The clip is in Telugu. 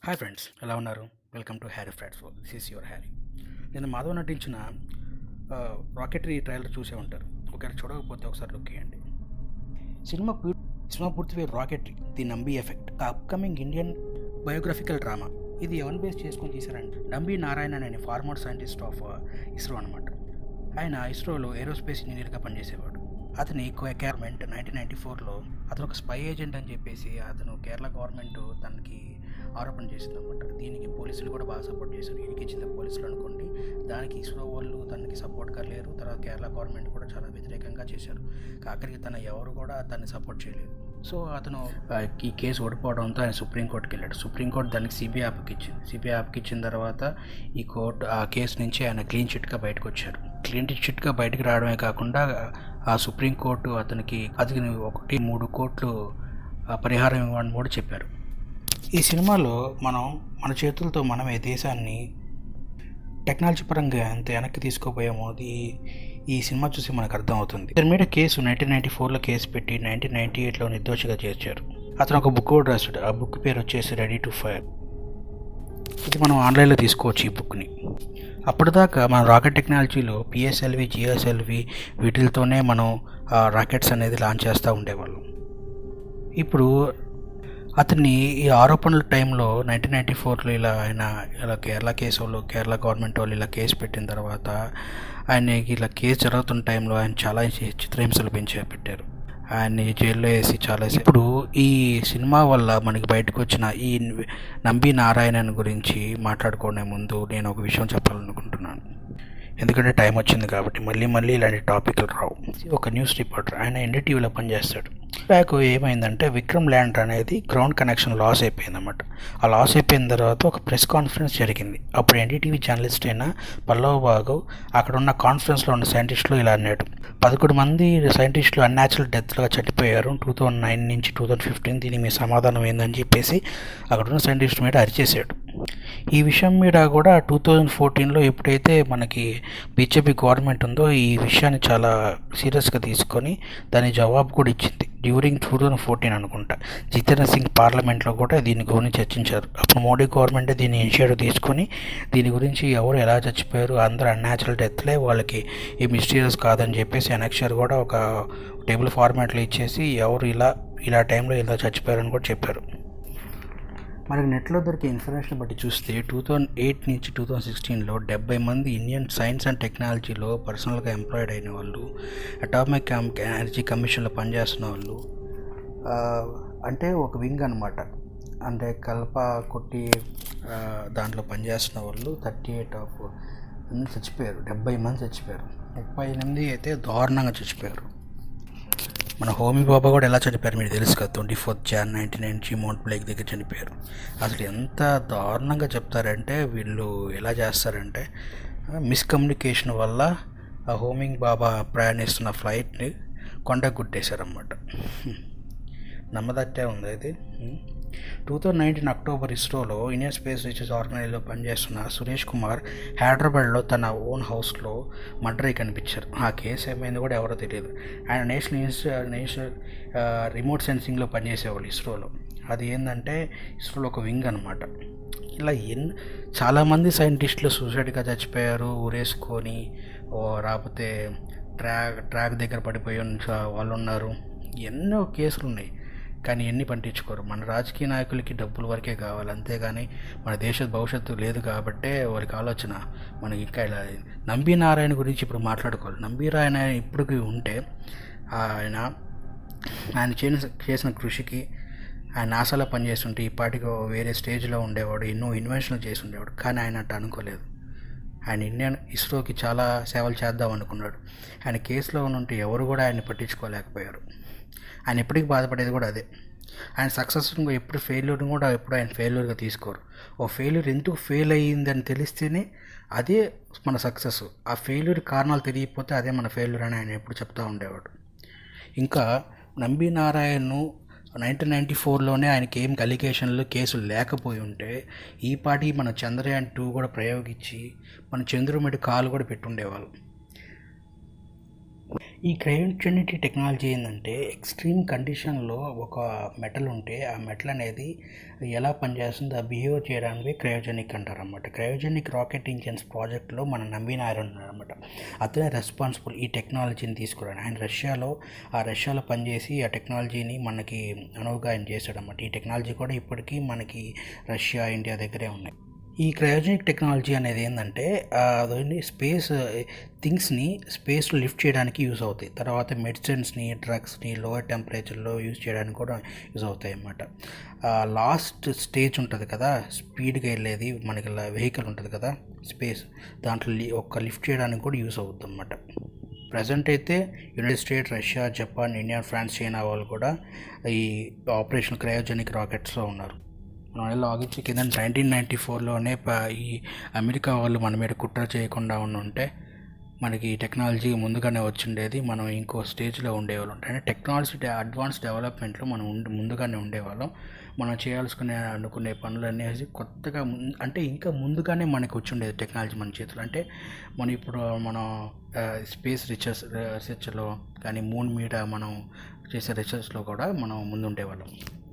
హాయ్ ఫ్రెండ్స్ ఎలా ఉన్నారు welcome to Harry frats this is your Harry నేను మాధవ్ నటించిన రాకెటరీ ట్రైలర్ చూసే ఉంటారు ఒకవేళ చూడకపోతే ఒకసారి లుక్ చేయండి సినిమా పూ- సినిమా పూర్తి పేరు rocketry the Nambi effect upcoming Indian biographical drama ఇది ఎవరిని బేస్ చేసుకొని తీశారంటే నంబి నారాయణ అనే ఫార్మర్ సైంటిస్ట్ ఆఫ్ ఇస్రో అనమాట ఆయన ఇస్రోలో ఏరోస్పేస్ ఇంజనీర్గా పనిచేసేవాడు అతని గవర్నమెంట్ నైన్టీన్ నైన్టీ ఫోర్లో అతను ఒక స్పై ఏజెంట్ అని చెప్పేసి అతను కేరళ గవర్నమెంట్ తనకి ఆరోపణ చేసింది అనమాట దీనికి పోలీసులు కూడా బాగా సపోర్ట్ చేశారు ఈయనకి ఇచ్చింది పోలీసులు అనుకోండి దానికి ఇస్రో వాళ్ళు తనకి సపోర్ట్గా లేరు తర్వాత కేరళ గవర్నమెంట్ కూడా చాలా వ్యతిరేకంగా చేశారు ఆఖరికి తన ఎవరు కూడా తనని సపోర్ట్ చేయలేదు సో అతను ఆ, ఈ కేసు ఓడిపోవడంతో ఆయన సుప్రీంకోర్టుకి వెళ్ళాడు సుప్రీంకోర్టు దానికి సిబిఐ యాప్కి ఇచ్చింది సిబిఐ యాప్కి ఇచ్చిన తర్వాత ఈ కోర్టు ఆ కేసు నుంచి ఆయన క్లీన్ చిట్గా బయటకు వచ్చారు క్లీన్ చిట్గా బయటకు రావడమే కాకుండా ఆ సుప్రీంకోర్టు అతనికి అతని ఒకటి మూడు కోట్లు ఆ, పరిహారం ఇవ్వని కూడా చెప్పారు ఈ సినిమాలో మనం మన చేతులతో మనమే దేశాన్ని టెక్నాలజీ పరంగా ఎంత వెనక్కి తీసుకోపోయామో అది ఈ సినిమా చూసి మనకు అర్థమవుతుంది ఇతని మీద కేసు నైన్టీన్ నైన్టీ ఫోర్లో కేసు పెట్టి నైన్టీన్ నైన్టీ ఎయిట్లో నిర్దోషిగా చేర్చారు అతను ఒక బుక్ కూడా రాశాడు ఆ బుక్ పేరు వచ్చేసి రెడీ టు ఫైర్ ఇది మనం ఆన్లైన్లో తీసుకోవచ్చు ఈ బుక్ని అప్పటిదాకా మన రాకెట్ టెక్నాలజీలో పిఎస్ఎల్వి జిఎస్ఎల్వి వీటితోనే మనం ఆ రాకెట్స్ అనేది లాంచ్ చేస్తూ ఉండేవాళ్ళం ఇప్పుడు అతన్ని ఈ ఆరోపణల టైంలో నైన్టీన్ నైంటీ ఫోర్లో ఇలా ఆయన ఇలా కేరళ కేసు వాళ్ళు కేరళ గవర్నమెంట్ వాళ్ళు ఇలా కేసు పెట్టిన తర్వాత ఆయనకి ఇలా కేసు జరుగుతున్న టైంలో ఆయన చాలా చిత్రహింసలు పెంచే పెట్టారు ఆయన్ని జైల్లో వేసి చాలా ఇప్పుడు ఈ సినిమా వల్ల మనకి బయటకు వచ్చిన ఈ నంబి నారాయణన్ గురించి మాట్లాడుకునే ముందు నేను ఒక విషయం చెప్పాలనుకుంటున్నాను ఎందుకంటే టైం వచ్చింది కాబట్టి మళ్ళీ మళ్ళీ ఇలాంటి టాపిక్లు రావు ఒక న్యూస్ రిపోర్టర్ ఆయన ఎన్డీటీవీలో పనిచేస్తాడు బ్యాక్ ఏమైందంటే విక్రమ్ ల్యాండ్ అనేది గ్రౌండ్ కనెక్షన్ లాస్ అయిపోయిందన్నమాట ఆ లాస్ అయిపోయిన తర్వాత ఒక ప్రెస్ కాన్ఫరెన్స్ జరిగింది అప్పుడు ఎన్డీటీవీ జర్నలిస్ట్ అయిన పల్లవ్ బాగు అక్కడ ఉన్న కాన్ఫరెన్స్లో ఉన్న సైంటిస్టులు ఇలా అన్నాడు పదకొండు మంది సైంటిస్టులు అన్యాచురల్ డెత్లుగా చనిపోయారు టూ థౌజండ్ నైన్ నుంచి టూ థౌజండ్ ఫిఫ్టీన్ దీనికి మీ సమాధానం ఏందని చెప్పేసి అక్కడ ఉన్న సైంటిస్ట్ మీద అరిచేశాడు ఈ విషయం మీద కూడా టూ థౌజండ్ ఫోర్టీన్లో ఎప్పుడైతే మనకి బీజేపీ గవర్నమెంట్ ఉందో ఈ విషయాన్ని చాలా సీరియస్గా తీసుకొని దాని జవాబు కూడా ఇచ్చింది డ్యూరింగ్ టూ థౌజండ్ ఫోర్టీన్ అనుకుంటా జితేంద్ర సింగ్ పార్లమెంట్లో కూడా దీని గురించి చర్చించారు అప్పుడు మోడీ గవర్నమెంట్ దీన్ని ఇనిషియేటివ్ తీసుకొని దీని గురించి ఎవరు ఎలా చచ్చిపోయారు అందరూ అన్యాచురల్ డెత్లే వాళ్ళకి ఈ మిస్టీరియస్ కాదని చెప్పేసి అనక్షర్ కూడా ఒక టేబుల్ ఫార్మాట్లో ఇచ్చేసి ఎవరు ఇలా ఇలా టైంలో ఇలా చచ్చిపోయారని కూడా చెప్పారు మనకి నెట్లో దొరికే ఇన్ఫర్మేషన్ బట్టి చూస్తే టూ థౌజండ్ ఎయిట్ నుంచి టూ థౌజండ్ సిక్స్టీన్లో డెబ్బై మంది ఇండియన్ సైన్స్ అండ్ టెక్నాలజీలో పర్సనల్గా ఎంప్లాయిడ్ అయిన వాళ్ళు అటామిక్ ఎనర్జీ కమిషన్లో పనిచేస్తున్న వాళ్ళు ఆ, అంటే ఒక వింగ్ అనమాట అంటే కల్ప కొట్టి ఆ, దాంట్లో పనిచేస్తున్న వాళ్ళు థర్టీ ఎయిట్ ఆఫ్ మంది చచ్చిపోయారు డెబ్బై మంది చచ్చిపోయారు ముప్పై ఎనిమిది అయితే దారుణంగా చచ్చిపోయారు మన హోమీ బాబా కూడా ఎలా చనిపోయారు మీకు తెలుసు కదా twenty fourth June nineteen ninety Mount Blake దగ్గర చనిపోయారు అసలు ఎంత దారుణంగా చెప్తారంటే వీళ్ళు ఎలా చేస్తారంటే మిస్కమ్యూనికేషన్ వల్ల ఆ హోమింగ్ బాబా ప్రయాణిస్తున్న ఫ్లైట్ని కొండ గుట్టేశారన్నమాట నమ్మదట్టే ఉంది ఇది టూ థౌజండ్ నైన్టీన్ అక్టోబర్ ఇస్రోలో ఇండియన్ స్పేస్ రీసెర్చ్ ఆర్గనైజ్లో పనిచేస్తున్న సురేష్ కుమార్ హైదరాబాద్లో తన ఓన్ హౌస్లో మర్డర్ కనిపించారు ఆ కేసు ఏమైంది కూడా ఎవరో తెలియదు ఆయన నేషనల్ ఇన్స్టి- నేషనల్ ఆ, రిమోట్ సెన్సింగ్లో పనిచేసేవాళ్ళు ఇస్రోలో అది ఏంటంటే ఇస్రోలో ఒక వింగ్ అనమాట ఇలా ఎన్ చాలామంది సైంటిస్టులు సూసైడ్గా చచ్చిపోయారు ఊరేసుకొని ఓ రాకపోతే ట్రాక్ ట్రాక్ దగ్గర పడిపోయి ఉన్న వాళ్ళు ఉన్నారు ఎన్నో కేసులు ఉన్నాయి కానీ ఎన్ని పట్టించుకోరు మన రాజకీయ నాయకులకి డబ్బుల వరకే కావాలి అంతేగాని మన దేశ భవిష్యత్తు లేదు కాబట్టే వారికి ఆలోచన మనకి ఇంకా ఇలా నంబి నారాయణ గురించి ఇప్పుడు మాట్లాడుకోవాలి నంబి నారాయణ ఇప్పటికి ఉంటే ఆయన ఆయన చేసిన చేసిన కృషికి ఆయన నాసాలో పనిచేస్తుంటే ఈ పాటికి వేరే స్టేజ్లో ఉండేవాడు ఎన్నో ఇన్వెన్షన్లు చేసి ఉండేవాడు కానీ ఆయన అట్ట అనుకోలేదు ఆయన ఇండియన్ ఇస్రోకి చాలా సేవలు చేద్దాం అనుకున్నాడు ఆయన కేసులో ఉంటే ఎవరు కూడా ఆయన్ని పట్టించుకోలేకపోయారు ఆయన ఎప్పటికీ బాధపడేది కూడా అదే ఆయన సక్సెస్ ఎప్పుడు ఫెయిల్యూర్ని కూడా ఎప్పుడు ఆయన ఫెయిల్యూర్గా తీసుకోరు ఓ ఫెయిల్యూర్ ఎందుకు ఫెయిల్ అయ్యిందని తెలిస్తేనే అదే మన సక్సెస్ ఆ ఫెయిల్యూర్ కారణాలు తెలియకపోతే అదే మన ఫెయిల్యూర్ అని ఆయన ఎప్పుడు చెప్తూ ఉండేవాడు ఇంకా నంబి నారాయణను నైన్టీన్ నైంటీ ఫోర్లోనే ఆయనకి ఏం అలిగేషన్లు కేసులు లేకపోయి ఉంటే ఈ పాటి మన చంద్రయాన్ టూ కూడా ప్రయోగించి మన చంద్రుడి మీద కాలు కూడా పెట్టుండేవాళ్ళు ఈ క్రయోజెనిటీ టెక్నాలజీ ఏంటంటే ఎక్స్ట్రీమ్ కండిషన్లో ఒక మెటల్ ఉంటే ఆ మెటల్ అనేది ఎలా పనిచేస్తుందో బిహేవ్ చేయడానికి క్రయోజెనిక్ అంటారు అనమాట క్రయోజెనిక్ రాకెట్ ఇంజన్స్ ప్రాజెక్ట్లో మన నవీన్ ఐరన్ అనమాట అతనే రెస్పాన్సిబుల్ ఈ టెక్నాలజీని తీసుకురాడు ఆయన రష్యాలో ఆ రష్యాలో పనిచేసి ఆ టెక్నాలజీని మనకి అనువుగా ఆయన చేశాడు అనమాట ఈ టెక్నాలజీ కూడా ఇప్పటికీ మనకి రష్యా ఇండియా దగ్గరే ఉన్నాయి ఈ క్రయోజనిక్ టెక్నాలజీ అనేది ఏంటంటే అదే స్పేస్ థింగ్స్ని స్పేస్లో లిఫ్ట్ చేయడానికి యూజ్ అవుతాయి తర్వాత మెడిసిన్స్ని డ్రగ్స్ని లోవర్ టెంపరేచర్లో యూజ్ చేయడానికి కూడా యూజ్ అవుతాయి అన్నమాట లాస్ట్ స్టేజ్ ఉంటుంది కదా స్పీడ్గా వెళ్ళేది మనకి వెహికల్ ఉంటుంది కదా స్పేస్ దాంట్లో ఒక లిఫ్ట్ చేయడానికి కూడా యూజ్ అవుతుంది అన్నమాట ప్రజెంట్ అయితే United States Russia Japan India France China వాళ్ళు కూడా ఈ ఆపరేషన్ క్రయోజనిక్ రాకెట్స్లో ఉన్నారు మనం లాగించి కింద నైన్టీన్ నైంటీ ఫోర్లోనే ఈ అమెరికా వాళ్ళు మన మీద కుట్ర చేయకుండా ఉంటే మనకి ఈ టెక్నాలజీ ముందుగానే వచ్చిండేది మనం ఇంకో స్టేజ్లో ఉండేవాళ్ళం అంటే టెక్నాలజీ అడ్వాన్స్ డెవలప్మెంట్లో మనం ఉండి ముందుగానే ఉండేవాళ్ళం మనం చేయాల్సుకునే అనుకునే పనులు అనేసి కొత్తగా అంటే ఇంకా ముందుగానే మనకి వచ్చిండేది టెక్నాలజీ మన చేతులు అంటే మనం ఇప్పుడు మనం స్పేస్ రీసెర్చ్ రీసెర్చ్లో కానీ మూన్ మీద మనం చేసే రీసెర్చ్లో కూడా మనం ముందు ఉండేవాళ్ళం